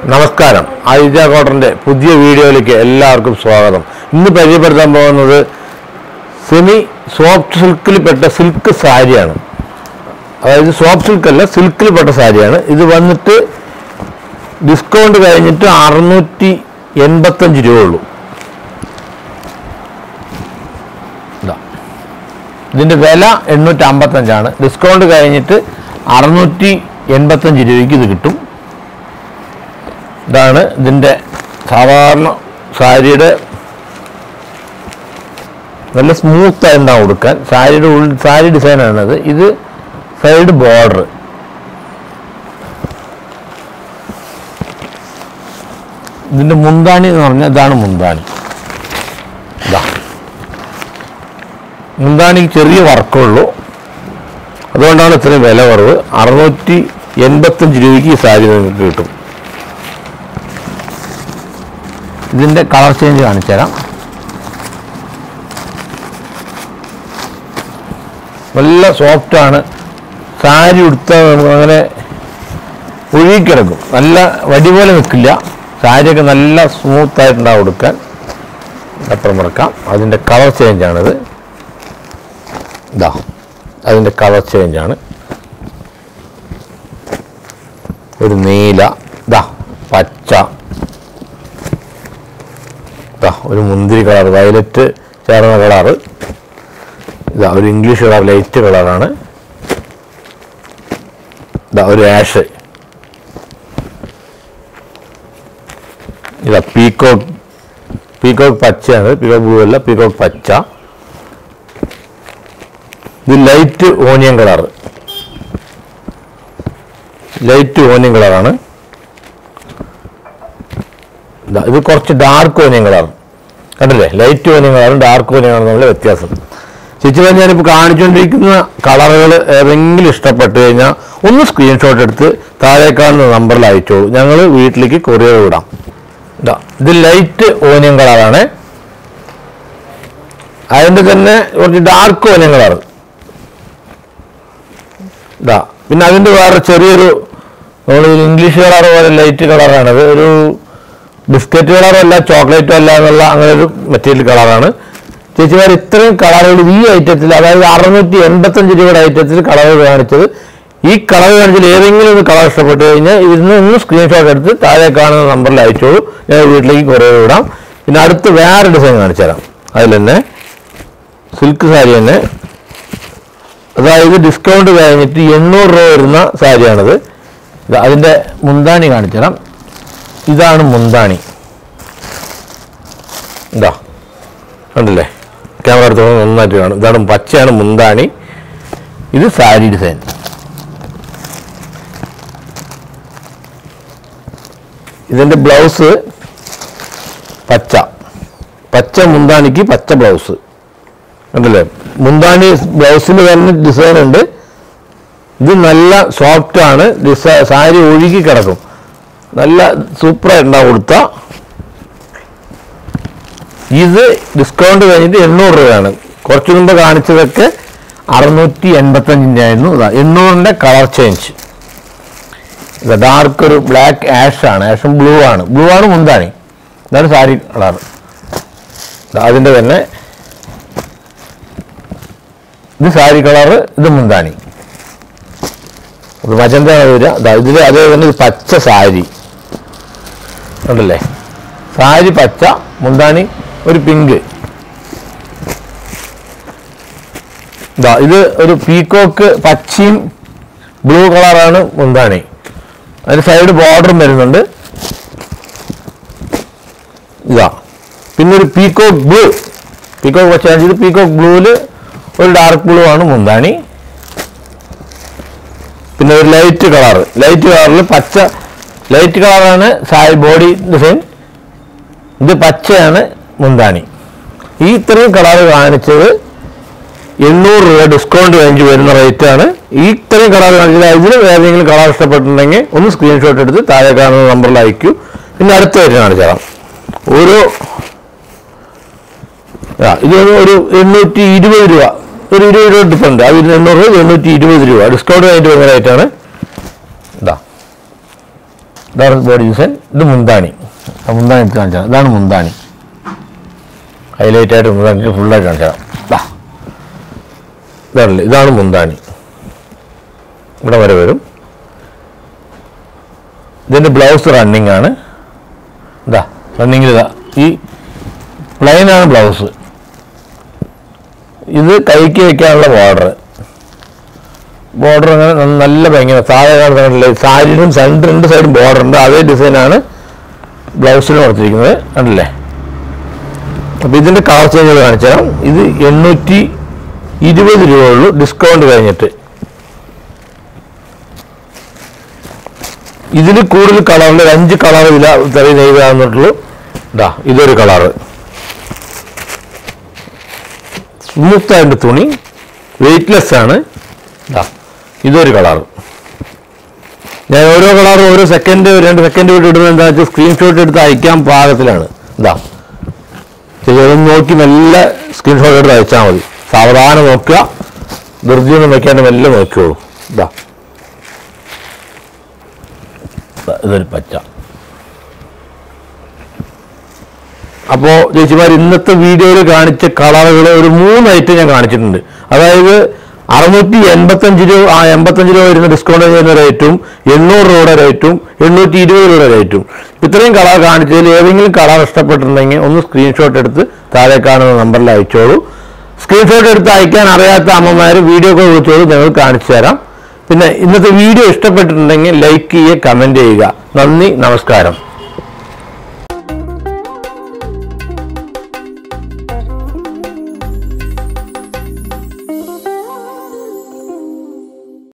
നമസ്കാരം ആദിത്യ കോട്ടന്റെ പുതിയ വീഡിയോയിലേക്ക് എല്ലാവർക്കും സ്വാഗതം ഇന്ന് പരിചയപ്പെടുത്താൻ പോകുന്നത് സെമി സോഫ്റ്റ് സിൽക്കിൽ പെട്ട സിൽക്ക് സാരിയാണ് അതായത് സോഫ്റ്റ് സിൽക്ക് അല്ല സിൽക്കിൽ പെട്ട സാരിയാണ് ഇത് വന്നിട്ട് ഡിസ്കൗണ്ട് കഴിഞ്ഞിട്ട് അറുന്നൂറ്റി എൺപത്തഞ്ച് രൂപ ഉള്ളൂ ഇതാ. ഇതിന്റെ വില എണ്ണൂറ്റി അമ്പത്തഞ്ചാണ് ഡിസ്കൗണ്ട് കഴിഞ്ഞിട്ട് അറുന്നൂറ്റി എൺപത്തഞ്ച് രൂപയ്ക്ക് ഇത് കിട്ടും ഇതാണ് ഇതിൻ്റെ സാധാരണ സാരിയുടെ നല്ല സ്മൂത്ത് ആയിട്ടുണ്ടാവും കൊടുക്കാൻ സാരിയുടെ ഉള്ളിൽ സാരി ഡിസൈനാണത് ഇത് സൈഡ് ബോർഡർ ഇതിൻ്റെ മുന്താണി എന്ന് പറഞ്ഞാൽ ഇതാണ് മുന്താണി ഇതാ മുന്താണിക്ക് ചെറിയ വർക്കുള്ളൂ അതുകൊണ്ടാണ് ഇത്രയും വില കുറവ് അറുന്നൂറ്റി എൺപത്തഞ്ച് രൂപയ്ക്ക് ഈ സാരി നിങ്ങൾക്ക് കിട്ടും ഇതിൻ്റെ കളർ ചേഞ്ച് കാണിച്ചു തരാം നല്ല സോഫ്റ്റാണ് സാരി ഉടുത്താൽ നമുക്ക് അങ്ങനെ ഒഴുകിക്കിടക്കും നല്ല വടി പോലെ നിൽക്കില്ല സാരിയൊക്കെ നല്ല സ്മൂത്തായിട്ടുണ്ടാവും ഉടുക്കാൻ അപ്പുറം മറക്കാം അതിൻ്റെ കളർ ചേഞ്ചാണിത് ഇതാ അതിൻ്റെ കളർ ചേഞ്ചാണ് ഒരു നീല ഇതാ പച്ച ഇതാ ഒരു മുന്തിരി കളർ വയലറ്റ് ചേർന്ന കളറ് ഇതാ ഒരു ഇംഗ്ലീഷ് കളർ ലൈറ്റ് കളറാണ് ഇതാ ഒരു ആഷ് ഇതാ പീക്കോക്ക് പീക്കോക്ക് പച്ചയാണ് പീക്കോക്ക് ബ്ലൂ അല്ല പീക്കോക്ക് പച്ച ഇത് light onion colour light onion കളറാണ് ഇതാ, ഇത് കുറച്ച് ഡാർക്ക് ഓനിയൻ കളർ കണ്ടില്ലേ ലൈറ്റ് ഓനിയൻ കളറും ഡാർക്ക് ഓനിയൻ കളറും തമ്മിൽ വ്യത്യാസം ചേച്ചി ഞാനിപ്പോൾ കാണിച്ചുകൊണ്ടിരിക്കുന്ന കളറുകൾ ഏതെങ്കിലും ഇഷ്ടപ്പെട്ട് കഴിഞ്ഞാൽ ഒന്ന് സ്ക്രീൻഷോട്ട് എടുത്ത് താഴെ കാണുന്ന നമ്പറിൽ അയച്ചോളൂ ഞങ്ങൾ വീട്ടിലേക്ക് കൊറിയർ വിടാം ഇതാ ഇത് ലൈറ്റ് ഓനിയൻ കളറാണ് അതിൻ്റെ തന്നെ കുറച്ച് ഡാർക്ക് ഓനിയൻ കളർ ഇതാ പിന്നെ അതിൻ്റെ വേറെ ചെറിയൊരു നമ്മൾ ഇംഗ്ലീഷ് കളർ പോലെ ലൈറ്റ് കളറാണത് ഒരു ബിസ്ക്കറ്റ് കളറും അല്ല ചോക്ലേറ്റും അല്ല എന്നുള്ള അങ്ങനെ ഒരു മെറ്റീരിയൽ കളറാണ് ചേച്ചിമാർ ഇത്രയും കളറുകൾ ഈ ഐറ്റത്തിൽ അതായത് അറുന്നൂറ്റി എൺപത്തഞ്ച് രൂപയുടെ ഐറ്റത്തിൽ കളർ കാണിച്ചത് ഈ കളർ കാണിച്ചതിൽ ഏതെങ്കിലും ഒരു കളർ ഇഷ്ടപ്പെട്ട് കഴിഞ്ഞാൽ ഇതിന് ഒന്ന് സ്ക്രീൻഷോട്ട് എടുത്ത് താഴെ കാണുന്ന നമ്പറിൽ അയച്ചോളൂ ഞാൻ വീട്ടിലേക്ക് കുറേ വിടാം പിന്നെ അടുത്ത് വേറെ ഡിസൈൻ കാണിച്ചു തരാം അതിൽ തന്നെ സിൽക്ക് സാരി തന്നെ അതായത് ഡിസ്കൗണ്ട് കഴിഞ്ഞിട്ട് എണ്ണൂറ് രൂപ വരുന്ന സാരിയാണിത് ഇത് അതിൻ്റെ മുന്താണി കാണിച്ചു തരാം ഇതാണ് മുന്താണി ഇതാ കണ്ടില്ലേ ക്യാമറ എടുത്ത് നോക്കുമ്പോൾ നന്നായിട്ട് കാണും ഇതാണ് പച്ചയാണ് മുന്താണി ഇത് സാരി ഡിസൈൻ ഇതിൻ്റെ ബ്ലൗസ് പച്ച പച്ച മുന്താണിക്ക് പച്ച ബ്ലൗസ് കണ്ടില്ലേ മുന്താണി ബ്ലൗസിൽ തന്നെ ഡിസൈൻ ഉണ്ട് ഇത് നല്ല സോഫ്റ്റ് ആണ് ഡിസൈ സാരി ഒഴുകി കിടക്കും നല്ല സൂപ്പറായിട്ടുണ്ടാവും കൊടുത്ത ഇത് ഡിസ്കൗണ്ട് കഴിഞ്ഞിട്ട് എണ്ണൂറ് രൂപയാണ് കുറച്ചു മുമ്പ് കാണിച്ചതൊക്കെ അറുന്നൂറ്റി എൺപത്തഞ്ചിൻ്റെ ആയിരുന്നു ഇതാ എണ്ണൂറിൻ്റെ കളർ ചേഞ്ച് ഇത് ഡാർക്ക് ഒരു ബ്ലാക്ക് ആഷ് ആണ് ആഷും ബ്ലൂ ആണ് ബ്ലൂ ആണ് മുന്താണി ഇതാണ് സാരി കളർ അതിൻ്റെ തന്നെ ഇത് സാരി കളറ് ഇത് മുന്താണി ഇത് മജന്ത വരിക ദാ ഇതിൽ അതേ തന്നെ ഇത് പച്ച സാരി ഉണ്ടല്ലേ സാരി പച്ച മുന്താണി ഒരു പിങ്ക് ഇതാ ഇത് ഒരു പീക്കോക്ക് പച്ചയും ബ്ലൂ കളറാണ് മുന്താണി അതിന് സൈഡ് ബോർഡറും വരുന്നുണ്ട് ഇതാ പിന്നെ ഒരു പീക്കോക്ക് ബ്ലൂ പീക്കോക്ക് പച്ച ഇത് പീക്കോക്ക് ബ്ലൂവിൽ ഒരു ഡാർക്ക് ബ്ലൂ ആണ് മുന്താണി പിന്നെ ഒരു ലൈറ്റ് കളർ ലൈറ്റ് കളറിൽ പച്ച ലൈറ്റ് കളറാണ് സാരി ബോഡി ഡിസൈൻ ഇത് പച്ചയാണ് മുന്താണി ഈ ഇത്രയും കളർ കാണിച്ചത് എണ്ണൂറ് രൂപ ഡിസ്കൗണ്ട് കഴിഞ്ഞ് വരുന്ന റേറ്റാണ് ഈ ഇത്രയും കളർ കാണിച്ചത് ഇതിൽ ഏതെങ്കിലും കളർ ഇഷ്ടപ്പെട്ടിട്ടുണ്ടെങ്കിൽ ഒന്ന് സ്ക്രീൻഷോട്ട് എടുത്ത് താഴെ കാണുന്ന നമ്പറിൽ അയക്കൂ പിന്നെ അടുത്ത ആയിട്ട് കാണിച്ചു തരാം ഓരോ ആ ഇത് ഒരു എണ്ണൂറ്റി ഇരുപത് രൂപ ഒരു ഇരുപത് രൂപ ഡിഫറൻറ്റ് അത് എണ്ണൂറ് രൂപ എണ്ണൂറ്റി ഇരുപത് രൂപ ഡിസ്കൗണ്ട് കഴിഞ്ഞിട്ട് വരുന്ന റേറ്റാണ് ഇതാ ഇതാണ് ബോഡി ഡിസൈൻ ഇത് മുന്താണി ആ മുന്താണി എടുത്ത് കാണിച്ചാൽ ഇതാണ് മുന്താണി ഹൈലൈറ്റ് ആയിട്ട് മുന്താണി ഫുള്ളായിട്ട് കാണിച്ചാൽ ദാ. ഇതാണല്ലേ ഇതാണ് മുന്താണി ഇവിടെ വരെ വരും ഇതിൻ്റെ ബ്ലൗസ് റണ്ണിങ് ആണ് ഇതാ റണ്ണിങ്ങിൽ ഇതാ ഈ പ്ലെയിനാണ് ബ്ലൗസ് ഇത് കൈക്ക് വയ്ക്കാനുള്ള ബോർഡർ ബോർഡർ അങ്ങനെ ന- നല്ല ഭയങ്കര താഴെ കാണുന്നില്ല സാരിയിലും രണ്ട് രണ്ട് സൈഡും ബോർഡർ ഉണ്ട് അതേ ഡിസൈനാണ് ബ്ലൗസിലും കൊടുത്തിരിക്കുന്നത് കണ്ടില്ലേ അപ്പോൾ ഇതിൻ്റെ കളർ ചേഞ്ച് കാണിച്ചു തരാം ഇത് എണ്ണൂറ്റി ഇരുപത് രൂപ ഉള്ളൂ ഡിസ്കൗണ്ട് കഴിഞ്ഞിട്ട് ഇതിൽ കൂടുതൽ കളറിൽ ഒരു അഞ്ച് കളർ ഇതിൽ തെളിവ് നെയ്താന്നിട്ടുള്ളൂ ഇതാ ഇതൊരു കളറ് സ്മൂത്ത് ആയിട്ട് തുണി വെയിറ്റ്ലെസ് ആണ് ഇതാ ഇതൊരു കളർ ഞാൻ ഓരോ കളറും ഓരോ സെക്കൻഡ് രണ്ട് സെക്കൻഡ് വിട്ട് ഇടുന്നത് എന്താ വെച്ചാൽ സ്ക്രീൻഷോട്ട് എടുത്ത് അയക്കാൻ പാകത്തിലാണ് ഇതാ ചെയ്തൊന്ന് നോക്കി മെല്ലെ സ്ക്രീൻഷോട്ട് എടുത്ത് അയച്ചാൽ മതി സാവധാനം നോക്കുക ധൃതിയൊന്നും വെക്കാണ്ട് മെല്ലെ നോക്കിയോളൂ ഇതാ ഇതാ, ഇതൊരു പച്ച അപ്പോൾ ചേച്ചിമാർ ഇന്നത്തെ വീഡിയോയിൽ കാണിച്ച കളറുകൾ ഒരു മൂന്ന് ഐറ്റം ഞാൻ കാണിച്ചിട്ടുണ്ട് അതായത് അറുന്നൂറ്റി എൺപത്തഞ്ച് രൂപ ആ എൺപത്തഞ്ച് രൂപ വരുന്ന ഡിസ്കൗണ്ട് ചെയ്യുന്ന റേറ്റും എണ്ണൂറ് രൂപയുടെ റേറ്റും എണ്ണൂറ്റി ഇരുപത് രൂപയുടെ റേറ്റും ഇത്രയും കളർ കാണിച്ചതിൽ ഏതെങ്കിലും കളർ ഇഷ്ടപ്പെട്ടിട്ടുണ്ടെങ്കിൽ ഒന്ന് സ്ക്രീൻഷോട്ട് എടുത്ത് താഴെ കാണുന്ന നമ്പറിൽ അയച്ചോളൂ സ്ക്രീൻഷോട്ട് എടുത്ത് അയക്കാൻ അറിയാത്ത അമ്മമാർ വീഡിയോ കോൾ വിളിച്ചോളൂ ഞങ്ങൾ കാണിച്ചു തരാം പിന്നെ ഇന്നത്തെ വീഡിയോ ഇഷ്ടപ്പെട്ടിട്ടുണ്ടെങ്കിൽ ലൈക്ക് ചെയ്യുക കമൻറ്റ് ചെയ്യുക നന്ദി നമസ്കാരം